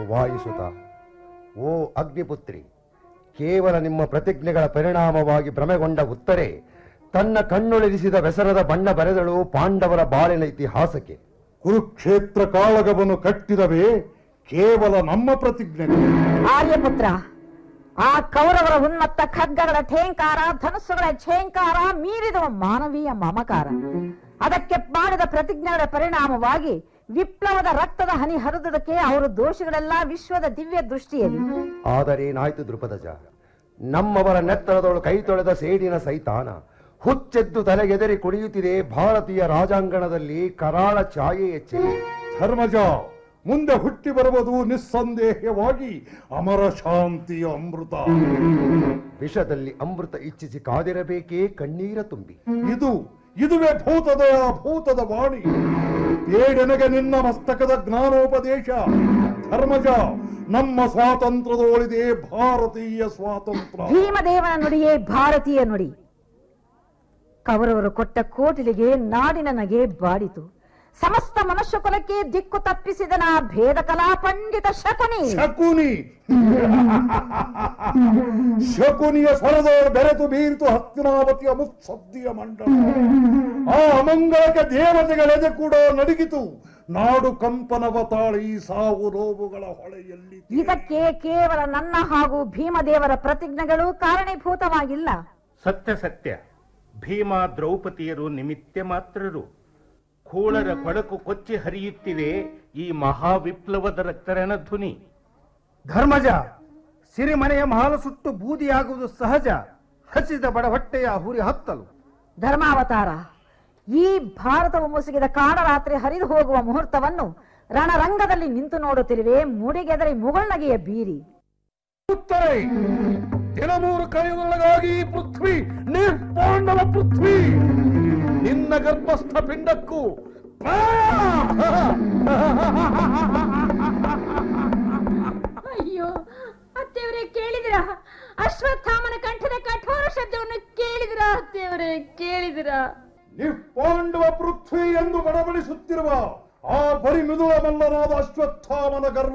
ವಾಯುಸುತ ಓ ಅಗ್ನಿಪುತ್ರಿ ಕೇವಲ ನಿಮ್ಮ ಪ್ರತಿಜ್ಞೆಗಳ ಪರಿಣಾಮವಾಗಿ ಭ್ರಮೆಗೊಂಡ ಉತ್ತರೆ ತನ್ನ ಕಣ್ಣೊಳಿರಿಸಿದ ಬೆಸರದ ಬಣ್ಣ ಬರೆದಳು ಪಾಂಡವರ ಬಾಳಿನ ಇತಿಹಾಸಕ್ಕೆ ಕುರುಕ್ಷೇತ್ರ ಕಾಳಗವನ್ನು ಕಟ್ಟಿದವೇ ಕೇವಲ ನಮ್ಮ ಪ್ರತಿಜ್ಞೆಗೆ ಆರ್ಯಪುತ್ರ ಆ ಕೌರವರ ಉನ್ಮತ್ತ ಖಡ್ಗಗಳ ಠೇಂಕಾರ ಧನುಸ್ಸುಗಳ ಛೇಂಕಾರ ಮೀರಿದ ಮಾನವೀಯ ಮಮಕಾರ ಅದಕ್ಕೆ ಮಾಡಿದ ಪ್ರತಿಜ್ಞೆಗಳ ಪರಿಣಾಮವಾಗಿ ವಿಪ್ಲವದ ರಕ್ತದ ಹನಿ ಹರಿದುದಕ್ಕೆ ಅವರು ದೋಷಗಳೆಲ್ಲ ವಿಶ್ವದ ದಿವ್ಯ ದೃಷ್ಟಿಯಲ್ಲಿ ಆದರೇನಾಯ್ತು ದೃಪದಜ ನಮ್ಮವರ ನೆತ್ತರದೊಳು ಕೈ ತೊಳೆದ ಸೇಡಿನ ಸೈತಾನ ಹುಚ್ಚೆದ್ದು ತಲೆಗೆದರಿ ಕುಣಿಯುತ್ತಿದೆ ಭಾರತೀಯ ರಾಜಾಂಗಣದಲ್ಲಿ ಕರಾಳ ಛಾಯೆಯ ಚೆಲ್ಲಿ ಧರ್ಮಜ ಮುಂದೆ ಹುಟ್ಟಿ ಬರುವುದು ನಿಸ್ಸಂದೇಹವಾಗಿ ಅಮರ ಶಾಂತಿಯ ಅಮೃತ ವಿಷದಲ್ಲಿ ಅಮೃತ ಇಚ್ಛಿಸಿ ಕಾದಿರಬೇಕೇ ಕಣ್ಣೀರ ತುಂಬಿ ಇದು ಇದುವೇ ಭೂತದ ಭೂತದ ವಾಣಿ ಬೇಡನೆಗೆ ನಿನ್ನ ಮಸ್ತಕದ ಜ್ಞಾನೋಪದೇಶ ಧರ್ಮಜ ನಮ್ಮ ಸ್ವಾತಂತ್ರ್ಯದೊಳಿದೆ ಭಾರತೀಯ ಸ್ವಾತಂತ್ರ್ಯ ಭೀಮದೇವನ ನುಡಿಯೇ ಭಾರತೀಯ ನುಡಿ ಕೌರವರು ಕೊಟ್ಟ ಕೋಟಿಲಿಗೆ ನಾಡಿನ ನಗೆ ಬಾಡಿತು ಸಮಸ್ತ ಮನುಷ್ಯ ಕುಲಕ್ಕೆ ದಿಕ್ಕು ತಪ್ಪಿಸಿದನ ಭೇದ ಕಲಾ ಪಂಡಿತ ಶಕುನಿ ಶಕುನಿ ಶಕುನಿಯ ಸ್ವರದೋಳು ಬೆರೆತು ಬೀರಿತು ಹಸ್ತಿನಾವತಿಯ ಮುತ್ಸದ್ದಿಯ ಮಂಡಲ ಆ ಅಮಂಗಳಕ್ಕೆ ದೇವತೆಗಳೆದೆ ಕೂಡ ನಡುಗಿತು ನಾಡು ಕಂಪನವ ತಾಳಿ ಸಾವು ನೋವುಗಳ ಹೊಳೆಯಲ್ಲಿ ಇದಕ್ಕೆ ಕೇವಲ ನನ್ನ ಹಾಗೂ ಭೀಮದೇವರ ಪ್ರತಿಜ್ಞೆಗಳು ಕಾರಣೀಭೂತವಾಗಿಲ್ಲ ಸತ್ಯ ಸತ್ಯ ಭೀಮ ದ್ರೌಪದಿಯರು ನಿಮಿತ್ತ ಮಾತ್ರರು ಕೂಳರ ಕೊಳಕು ಕೊಚ್ಚಿ ಹರಿಯುತ್ತಿದೆ ಈ ಮಹಾ ವಿಪ್ಲವದ ರಕ್ತರಣ ಧ್ವನಿ ಧರ್ಮಜ ಸಿರಿಮನೆಯ ಮಹಾಲು ಸುಟ್ಟು ಬೂದಿಯಾಗುವುದು ಸಹಜ ಹಸಿದ ಬಡಹೊಟ್ಟೆಯ ಹುರಿ ಹತ್ತಲು ಧರ್ಮಾವತಾರ ಈ ಭಾರತವು ಮುಸುಗಿದ ಕಾಡರಾತ್ರಿ ಹರಿದು ಹೋಗುವ ಮುಹೂರ್ತವನ್ನು ರಣರಂಗದಲ್ಲಿ ನಿಂತು ನೋಡುತ್ತಿರುವೆ ಮುಡಿಗೆದರಿ ಮುಗುಳ್ನಗೆಯ ಬೀರಿ ಉತ್ತರೆ ದಿನಮೂರು ಕಳೆಯುವುದರೊಳಗಾಗಿ ಈ ಪೃಥ್ವಿ ನಿರ್ಪಾಂಡವ ಪೃಥ್ವಿ ನಿನ್ನ ಗರ್ಭಸ್ಥ ಪಿಂಡಕ್ಕೂ ಅಯ್ಯೋ ಅತ್ತೆಯವರೇ ಕೇಳಿದಿರ ಅಶ್ವತ್ಥಾಮನ ಕಂಠದ ಕಠೋರ ಶಬ್ದವನ್ನು ಕೇಳಿದಿರ ಅತ್ತೆಯವರೇ ಕೇಳಿದಿರ ನಿರ್ಪಾಂಡವ ಪೃಥ್ವಿ ಎಂದು ಬಡಬಡಿಸುತ್ತಿರುವ ಆ ಬರಿ ಮಿದುಳ ಮಲ್ಲನಾದ ಅಶ್ವತ್ಥಾಮನ ಗರ್ವ